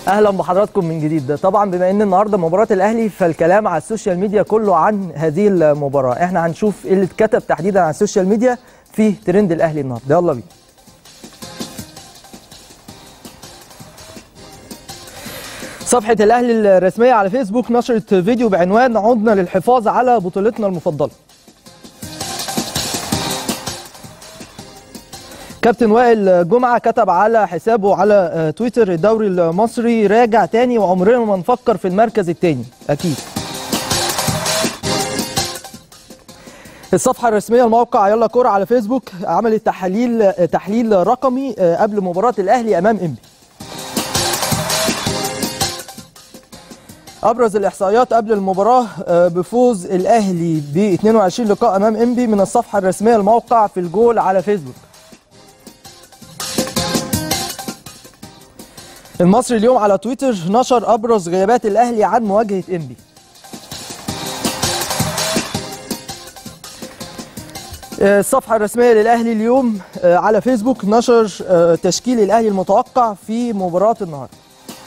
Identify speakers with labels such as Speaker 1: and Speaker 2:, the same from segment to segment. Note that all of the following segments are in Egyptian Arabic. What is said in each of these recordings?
Speaker 1: اهلا بحضراتكم من جديد طبعا بما ان النهارده مباراه الاهلي فالكلام على السوشيال ميديا كله عن هذه المباراه احنا هنشوف ايه اللي اتكتب تحديدا على السوشيال ميديا في ترند الاهلي النهارده يلا بينا صفحة الأهلي الرسمية على فيسبوك نشرت فيديو بعنوان عدنا للحفاظ على بطولتنا المفضلة كابتن وائل جمعة كتب على حسابه على تويتر الدوري المصري راجع تاني وعمرنا ما نفكر في المركز التاني أكيد الصفحة الرسمية الموقع يلا كورة على فيسبوك عملت تحليل تحليل رقمي قبل مباراة الأهلي أمام إنبي ابرز الاحصائيات قبل المباراه بفوز الاهلي ب 22 لقاء امام انبي من الصفحه الرسميه الموقع في الجول على فيسبوك المصري اليوم على تويتر نشر ابرز غيابات الاهلي عن مواجهه انبي الصفحة الرسمية للأهلي اليوم على فيسبوك نشر تشكيل الأهلي المتوقع في مباراة النهارده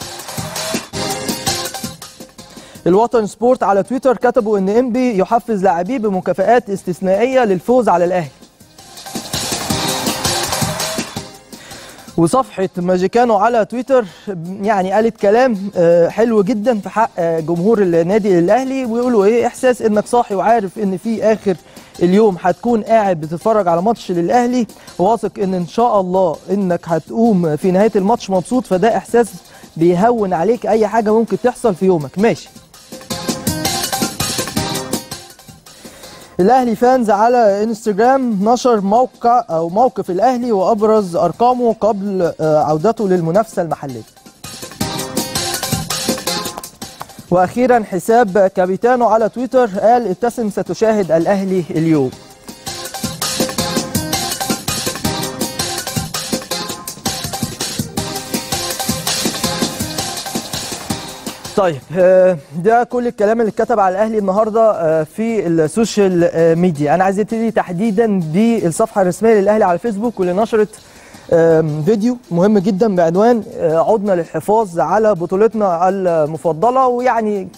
Speaker 1: الوطن سبورت على تويتر كتبوا ان انبي يحفز لاعبيه بمكافآت استثنائيه للفوز على الاهلي. وصفحه ماجيكانو على تويتر يعني قالت كلام حلو جدا في حق جمهور النادي الاهلي ويقولوا ايه احساس انك صاحي وعارف ان في اخر اليوم هتكون قاعد بتتفرج على ماتش للاهلي واثق ان ان شاء الله انك هتقوم في نهايه الماتش مبسوط فده احساس بيهون عليك اي حاجه ممكن تحصل في يومك ماشي الاهلي فانز على انستجرام نشر موقع او موقف الاهلي وابرز ارقامه قبل عودته للمنافسه المحليه واخيرا حساب كابيتانو على تويتر قال ابتسم ستشاهد الاهلي اليوم طيب ده كل الكلام اللي اتكتب على الاهلي النهارده في السوشيال ميديا انا عايز ابتدي تحديدا بالصفحه الرسميه للاهلي على فيسبوك واللي نشرت فيديو مهم جدا بعنوان عدنا للحفاظ على بطولتنا المفضله ويعني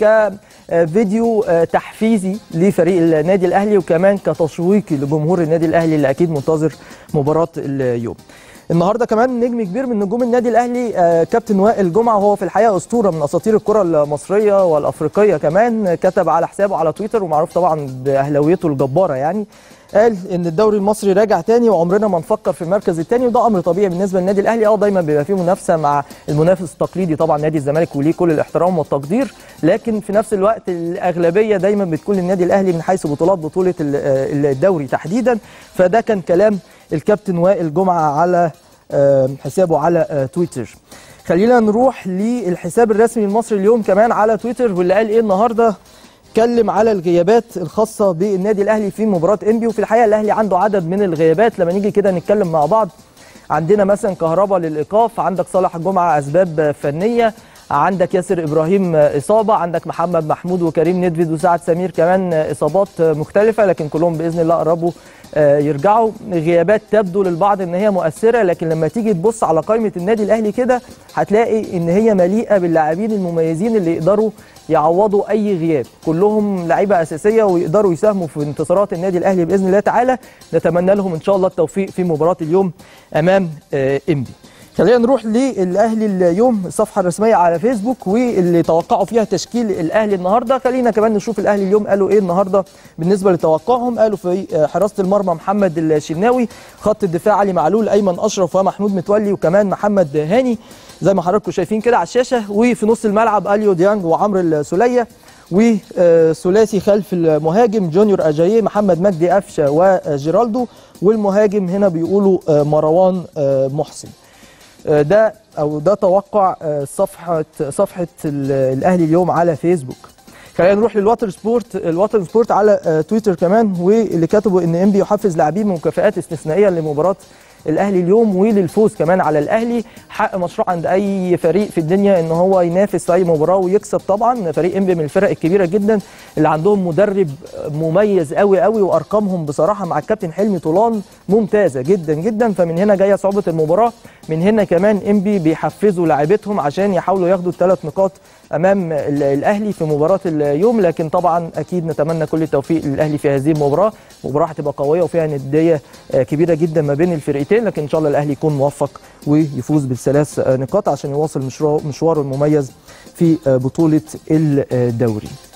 Speaker 1: كفيديو تحفيزي لفريق النادي الاهلي وكمان كتشويقي لجمهور النادي الاهلي اللي اكيد منتظر مباراه اليوم النهارده كمان نجم كبير من نجوم النادي الاهلي كابتن وائل جمعه وهو في الحقيقه اسطوره من اساطير الكره المصريه والافريقيه كمان كتب على حسابه على تويتر ومعروف طبعا باهلاويته الجباره يعني قال ان الدوري المصري راجع تاني وعمرنا ما نفكر في المركز الثاني وده امر طبيعي بالنسبه للنادي الاهلي اه دايما بيبقى فيه منافسه مع المنافس التقليدي طبعا نادي الزمالك وليه كل الاحترام والتقدير لكن في نفس الوقت الاغلبيه دايما بتكون للنادي الاهلي من حيث بطولات بطوله الدوري تحديدا فده كان كلام الكابتن وائل جمعه على حسابه على تويتر خلينا نروح للحساب الرسمي المصري اليوم كمان على تويتر واللي قال ايه النهارده اتكلم على الغيابات الخاصه بالنادي الاهلي في مباراه انبي وفي الحقيقه الاهلي عنده عدد من الغيابات لما نيجي كده نتكلم مع بعض عندنا مثلا كهربا للايقاف عندك صالح جمعه اسباب فنيه عندك ياسر ابراهيم اصابه عندك محمد محمود وكريم ندفد وسعد سمير كمان اصابات مختلفه لكن كلهم باذن الله قربوا يرجعوا غيابات تبدو للبعض ان هي مؤثره لكن لما تيجي تبص على قائمه النادي الاهلي كده هتلاقي ان هي مليئه باللاعبين المميزين اللي يقدروا يعوضوا اي غياب كلهم لعيبه اساسيه ويقدروا يساهموا في انتصارات النادي الاهلي باذن الله تعالى نتمنى لهم ان شاء الله التوفيق في مباراه اليوم امام انبي خلينا نروح للاهلي اليوم الصفحه الرسميه على فيسبوك واللي توقعوا فيها تشكيل الاهلي النهارده خلينا كمان نشوف الاهلي اليوم قالوا ايه النهارده بالنسبه لتوقعهم قالوا في حراسه المرمى محمد الشناوي خط الدفاع علي معلول ايمن اشرف ومحمود متولي وكمان محمد هاني زي ما حضراتكم شايفين كده على الشاشه وفي نص الملعب اليو ديانج وعمرو السوليه وثلاثي خلف المهاجم جونيور اجاييه محمد مجدي قفشه وجيرالدو والمهاجم هنا بيقولوا مروان محسن ده او ده توقع صفحه صفحه الاهلي اليوم على فيسبوك خلينا نروح للواتر سبورت الواتر سبورت على تويتر كمان واللي كتبوا ان انبي يحفز لاعبيه بمكافآت استثنائيه لمباراه الاهلي اليوم وللفوز كمان على الاهلي حق مشروع عند اي فريق في الدنيا ان هو ينافس في اي مباراه ويكسب طبعا فريق انبي من الفرق الكبيره جدا اللي عندهم مدرب مميز قوي قوي وارقامهم بصراحه مع الكابتن حلمي طولان ممتازه جدا جدا فمن هنا جايه صعوبه المباراه من هنا كمان انبي بيحفزوا لاعبتهم عشان يحاولوا ياخدوا الثلاث نقاط امام الاهلي في مباراه اليوم لكن طبعا اكيد نتمنى كل التوفيق للاهلي في هذه المباراه مباراه هتبقى قويه وفيها نديه كبيره جدا ما بين الفرقتين لكن ان شاء الله الاهلي يكون موفق ويفوز بالثلاث نقاط عشان يواصل مشواره المميز في بطوله الدوري